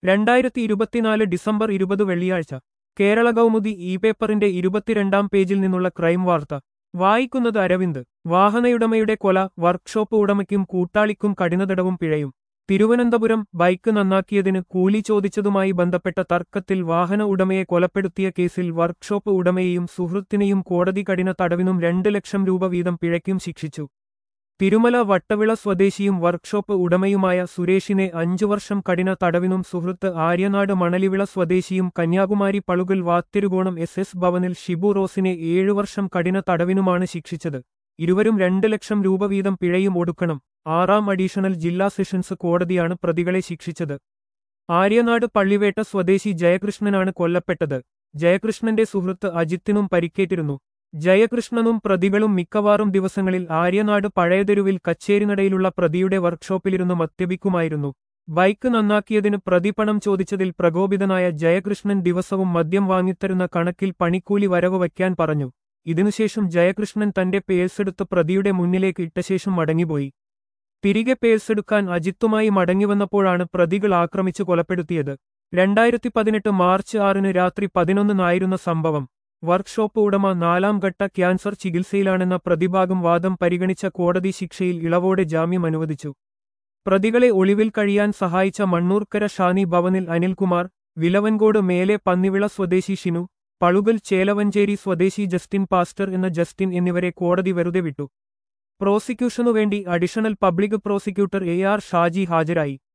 രണ്ടായിരത്തി ഇരുപത്തിനാല് ഡിസംബർ ഇരുപത് വെള്ളിയാഴ്ച കേരള കൗമുദി ഇ പേപ്പറിന്റെ ഇരുപത്തിരണ്ടാം പേജിൽ നിന്നുള്ള ക്രൈം വാർത്ത വായിക്കുന്നത് അരവിന്ദ് വാഹനയുടമയുടെ കൊല വർക്ക്ഷോപ്പ് ഉടമയ്ക്കും കൂട്ടാളിക്കും കഠിനതടവും പിഴയും തിരുവനന്തപുരം ബൈക്ക് നന്നാക്കിയതിന് കൂലി ചോദിച്ചതുമായി ബന്ധപ്പെട്ട തർക്കത്തിൽ വാഹന ഉടമയെ കൊലപ്പെടുത്തിയ കേസിൽ വർക്ക്ഷോപ്പ് ഉടമയെയും സുഹൃത്തിനെയും കോടതി കഠിന തടവിനും രണ്ട് ലക്ഷം രൂപ വീതം പിഴയ്ക്കും ശിക്ഷിച്ചു തിരുമല വട്ടവിള സ്വദേശിയും വർക്ക്ഷോപ്പ് ഉടമയുമായ സുരേഷിനെ അഞ്ചു വർഷം കഠിന തടവിനും സുഹൃത്ത് ആര്യനാട് മണലിവിള സ്വദേശിയും കന്യാകുമാരി പളുകൽ വാത്തിരുകോണം എസ് എസ് ഭവനിൽ ഷിബു റോസിനെ ഏഴു വർഷം കഠിന തടവിനുമാണ് ശിക്ഷിച്ചത് ഇരുവരും രണ്ട് ലക്ഷം രൂപ വീതം പിഴയും ഒടുക്കണം ആറാം അഡീഷണൽ ജില്ലാ സെഷൻസ് കോടതിയാണ് പ്രതികളെ ശിക്ഷിച്ചത് ആര്യനാട് പള്ളിവേട്ട സ്വദേശി ജയകൃഷ്ണനാണ് കൊല്ലപ്പെട്ടത് ജയകൃഷ്ണന്റെ സുഹൃത്ത് അജിത്തിനും പരിക്കേറ്റിരുന്നു ജയകൃഷ്ണനും പ്രതികളും മിക്കവാറും ദിവസങ്ങളിൽ ആര്യനാട് പഴയതെരുവിൽ കച്ചേരിനടയിലുള്ള പ്രതിയുടെ വർക്ക്ഷോപ്പിലിരുന്ന് മദ്യപിക്കുമായിരുന്നു ബൈക്ക് നന്നാക്കിയതിന് പ്രതിപണം ചോദിച്ചതിൽ പ്രകോപിതനായ ജയകൃഷ്ണൻ ദിവസവും മദ്യം വാങ്ങിത്തരുന്ന കണക്കിൽ പണിക്കൂലി വരവ് വയ്ക്കാൻ പറഞ്ഞു ഇതിനുശേഷം ജയകൃഷ്ണൻ തന്റെ പേഴ്സെടുത്ത് പ്രതിയുടെ മുന്നിലേക്ക് ഇട്ടശേഷം മടങ്ങിപ്പോയി തിരികെ പേഴ്സെടുക്കാൻ അജിത്തുമായി മടങ്ങിവന്നപ്പോഴാണ് പ്രതികൾ ആക്രമിച്ചു കൊലപ്പെടുത്തിയത് രണ്ടായിരത്തി പതിനെട്ട് മാർച്ച് ആറിന് രാത്രി പതിനൊന്നിനായിരുന്ന സംഭവം വർക്ക്ഷോപ്പ് ഉടമ നാലാം ഘട്ട ക്യാൻസർ ചികിത്സയിലാണെന്ന പ്രതിഭാഗം വാദം പരിഗണിച്ച കോടതി ശിക്ഷയിൽ ഇളവോടെ ജാമ്യം അനുവദിച്ചു പ്രതികളെ ഒളിവിൽ കഴിയാൻ സഹായിച്ച മണ്ണൂർക്കര ഷാനി ഭവനിൽ അനിൽകുമാർ വിലവൻകോട് മേലെ പന്നിവിള സ്വദേശി ഷിനു പളുകൽ ചേലവഞ്ചേരി സ്വദേശി ജസ്റ്റിൻ പാസ്റ്റർ എന്ന ജസ്റ്റിൻ എന്നിവരെ കോടതി വെറുതെ വിട്ടു പ്രോസിക്യൂഷനുവേണ്ടി additional public prosecutor A R Shaji ഹാജരായി